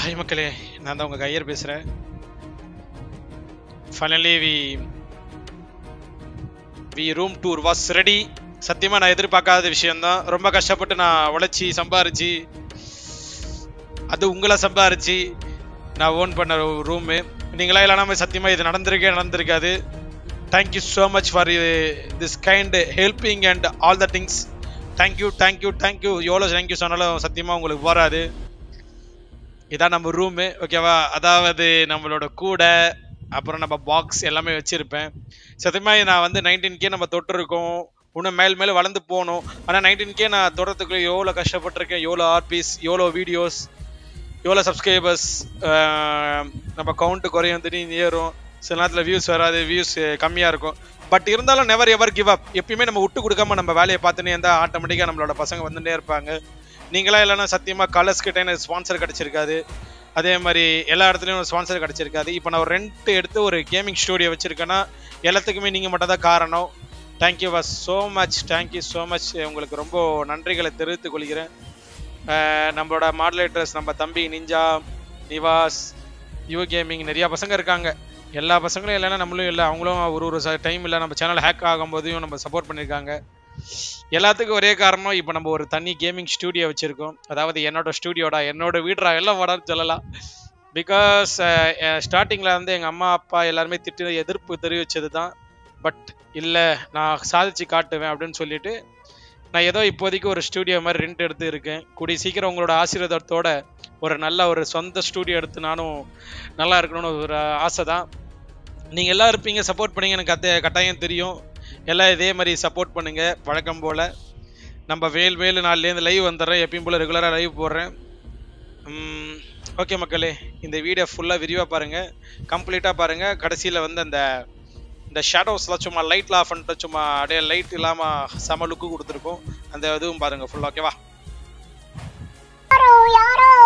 hi மக்களே நான் தான் உங்கள் கையர் பேசுகிறேன் finally we we room tour was ready சத்தியமாக நான் எதிர்பார்க்காத விஷயம்தான் ரொம்ப கஷ்டப்பட்டு நான் உழைச்சி சம்பாரிச்சு அது உங்களை சம்பாரிச்சு நான் ஓன் பண்ண ரூமு நீங்களா இல்லைனா சத்தியமாக இது நடந்திருக்கே நடந்திருக்காது thank you so much for this kind helping and all the things thank you thank you thank you எவ்வளோ தேங்க்யூ சொன்னாலும் சத்தியமாக உங்களுக்கு வராது இதான் நம்ம ரூமு ஓகேவா அதாவது நம்மளோட கூடை அப்புறம் நம்ம பாக்ஸ் எல்லாமே வச்சிருப்பேன் சத்தியமாக நான் வந்து நைன்டீன் கே நம்ம தொட்டிருக்கோம் இன்னும் மேல் மேலே வளர்ந்து போகணும் ஆனால் நைன்டீன் கே நான் தொடரத்துக்குள்ளே எவ்வளோ கஷ்டப்பட்டிருக்கேன் எவ்வளோ ஆர்பிஸ் எவ்வளோ வீடியோஸ் எவ்வளோ சப்ஸ்கிரைபர்ஸ் நம்ம கவுண்ட்டு குறையும் திடீர்னு ஏறும் சில நேரத்தில் வியூஸ் வராது வியூஸ் கம்மியாக இருக்கும் பட் இருந்தாலும் நெவர் எவர் கிவ் அப் எப்பயுமே நம்ம விட்டு கொடுக்காம நம்ம வேலையை பார்த்துனே இருந்தால் ஆட்டோமேட்டிக்காக நம்மளோட பசங்க வந்துட்டே இருப்பாங்க நீங்களா இல்லைன்னா சத்தியமாக கலர்ஸ் கிட்டே எனக்கு ஸ்பான்சர் கிடச்சிருக்காது அதே மாதிரி எல்லா இடத்துலையும் ஸ்பான்சர் கிடச்சிருக்காது இப்போ நான் ஒரு ரெண்ட் எடுத்து ஒரு கேமிங் ஸ்டூடியோ வச்சுருக்கேன்னா எல்லாத்துக்குமே நீங்கள் மட்டும் தான் காரணம் thank you was so much thank you so much உங்களுக்கு ரொம்ப நன்றிகளை தெரிவித்துக் கொள்கிறேன் அஹ் நம்மளோட மாடலேட்டர்ஸ் நம்ம தம்பி நிஞ்சா நிவாஸ் யூ கேமிங் நிறையா பசங்க இருக்காங்க எல்லா பசங்களும் இல்லைன்னா நம்மளும் இல்லை அவங்களும் ஒரு ஒரு டைம் இல்லை நம்ம சேனல் ஹேக் ஆகும்போதையும் நம்ம சப்போர்ட் பண்ணியிருக்காங்க எல்லாத்துக்கும் ஒரே காரணம் இப்போ நம்ம ஒரு தனி கேமிங் ஸ்டூடியோ வச்சுருக்கோம் அதாவது என்னோட ஸ்டூடியோடா என்னோட வீடுடா எல்லாம் வாடான்னு சொல்லலாம் பிகாஸ் ஸ்டார்டிங்கில் வந்து எங்கள் அம்மா அப்பா எல்லாருமே திட்டு எதிர்ப்பு தெரிவித்தது தான் பட் இல்லை நான் சாதிச்சு காட்டுவேன் அப்படின்னு சொல்லிட்டு நான் ஏதோ இப்போதைக்கு ஒரு ஸ்டூடியோ மாதிரி ரெண்ட் எடுத்து இருக்கேன் கூடிய சீக்கிரம் உங்களோட ஆசீர்வாதத்தோட ஒரு நல்ல ஒரு சொந்த ஸ்டூடியோ எடுத்து நானும் நல்லா இருக்கணும்னு ஒரு ஆசை தான் நீங்கள் எல்லாம் இருப்பீங்க சப்போர்ட் பண்ணீங்க எனக்கு அத்த கட்டாயம் தெரியும் எல்லாம் இதே மாதிரி சப்போர்ட் பண்ணுங்க வழக்கம் போல் நம்ம வேல் வேலு நாள்லேருந்து லைவ் வந்துடுறேன் எப்பயும் போல் ரெகுலராக லைவ் போடுறேன் ஓகே மக்களே இந்த வீடியோ ஃபுல்லாக விரிவாக பாருங்கள் கம்ப்ளீட்டாக பாருங்கள் கடைசியில் வந்து அந்த இந்த ஷேடோஸ்லாம் சும்மா லைட்லாம் ஆஃப் பண்ணிட்டு சும்மா அப்படியே லைட் இல்லாமல் செம லுக்கு கொடுத்துருக்கோம் அந்த இதுவும் பாருங்கள் ஃபுல்லாக ஓகேவா யாரோ யாரோ